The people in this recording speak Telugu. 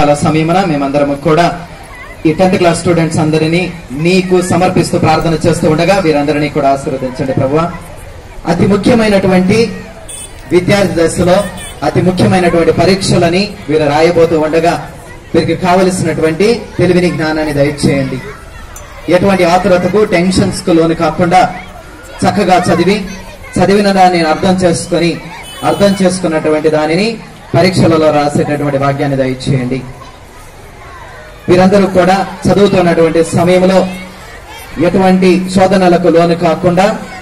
ఉదయకాల సమయమున మేమందరము కూడా ఈ టెన్త్ క్లాస్ స్టూడెంట్స్ అందరినీ నీకు సమర్పిస్తూ ప్రార్థన చేస్తూ ఉండగా వీరందరినీ కూడా ఆశీర్వదించండి ప్రభు అతి ముఖ్యమైనటువంటి విద్యార్థి దశలో అతి ముఖ్యమైనటువంటి పరీక్షలని వీరు రాయబోతూ ఉండగా వీరికి కావలసినటువంటి తెలివిని జ్ఞానాన్ని దయచేయండి ఎటువంటి ఆతురతకు టెన్షన్స్ కు లోను కాకుండా చక్కగా చదివి చదివిన దాన్ని అర్థం చేసుకొని అర్థం చేసుకున్నటువంటి దానిని పరీక్షలలో రాసేటటువంటి భాగ్యాన్ని దయచేయండి వీరందరూ కూడా చదువుతున్నటువంటి సమయంలో ఎటువంటి శోధనలకు లోను కాకుండా